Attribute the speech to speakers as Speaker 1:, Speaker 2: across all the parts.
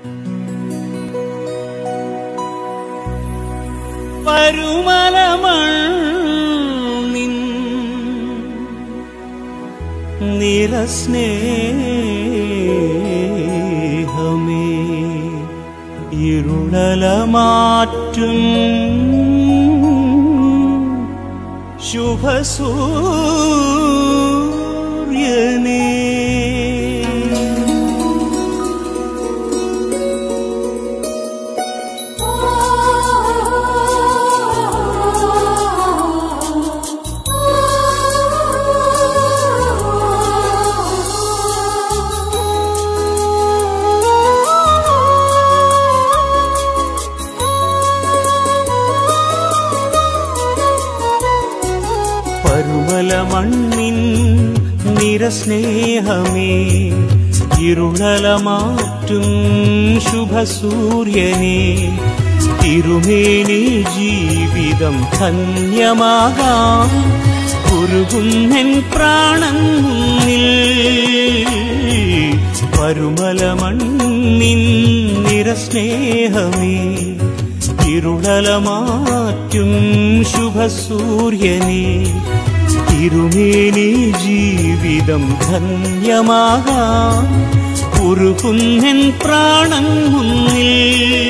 Speaker 1: പരുമലമണ്ണിൻ നിറസ്നേഹമേ ഇരുളലമാറ്റും ശുഭസൂര്യനേ പരുമല മണ്ണിൻ നിറസ്നേഹമേ ഇരുളലമാറ്റും ശുഭസൂര്യനെ തിരുമേനി ജീവിതം ധന്യമാകാം കുറുകുന്നൻ പ്രാണൻ മുന്നിൽ പരുമല മണ്ണിൻ നിറസ്നേഹമേ ഇരുളലമാറ്റും ശുഭസൂര്യനെ തിരുമേനി ജീവിതം ധന്യമാകാം കുറുകുന്നൻ പ്രാണൻ മുന്നിൽ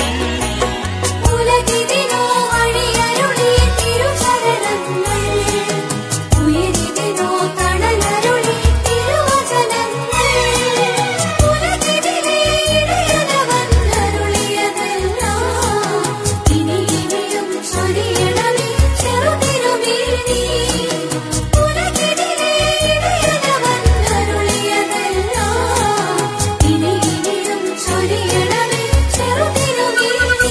Speaker 2: ഉലകിതിനോ വഴിയരുളിയ തിരുചരണങ്ങൾ ഉയരിതിനോ തണലരുളി തിരുവചനങ്ങൾ ഉലകിതിലെ ഇടയനവന്നരുളിയതെല്ലാം ഇനി ഇനിയും ചൊരിയണമേ ചെറുതിരുമേനി ഉലകിതിലെ ഇടയനവന്നരുളിയതെല്ലാം ഇനി ഇനിയും ചൊരിയണമേ ചെറുതിരുമേനി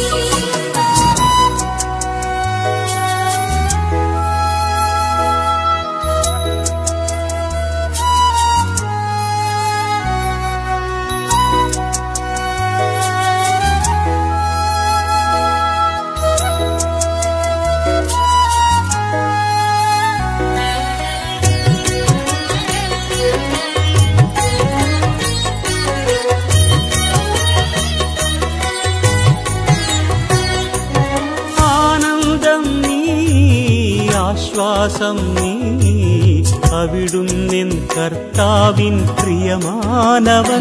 Speaker 1: ആനന്ദം നീ ആശ്വാസം നീ അവിടുന്നിൻ കർത്താവിൻ പ്രിയമാനവൻ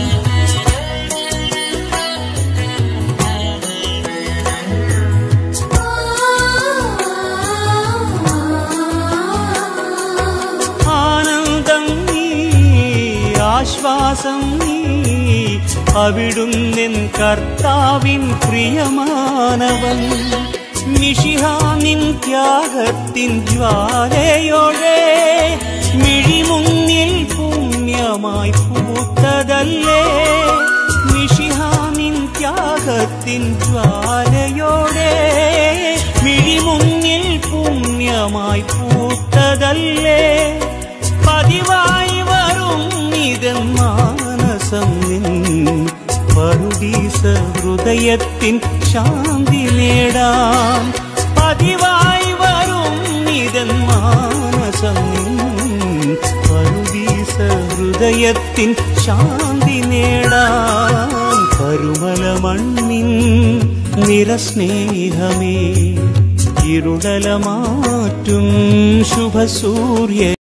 Speaker 1: ആനന്ദം നീ ആശ്വാസം നീ അവിടുന്നിൻ കർത്താവിൻ പ്രിയമാനവൻ മിഷിഹാനിൻ ത്യാഗത്തിൻ ജ്വാലയോടെ മിഴിമുന്നിൽ പുണ്യമായി പൂത്തതല്ലേ മിഷിഹാനിൻ ത്യാഗത്തിൻ ജ്വാലയോടെ മിഴിമുന്നിൽ പുണ്യമായി പൂത്തതല്ലേ പതിവായി വരും ഇതൻ മാനസം നിൻ പറുദീസ ഹൃദയത്തിൻ ശാന്തി നേടാൻ പതിവായി വരും ഇതൻ മാനസം നിൻ പറുദീസ ഹൃദയത്തിൻ ശാന്തി നേടാൻ കരുമല മണ്ണിൻ നിറസ്നേഹമേ ഇരുടലമാറ്റും ശുഭസൂര്യ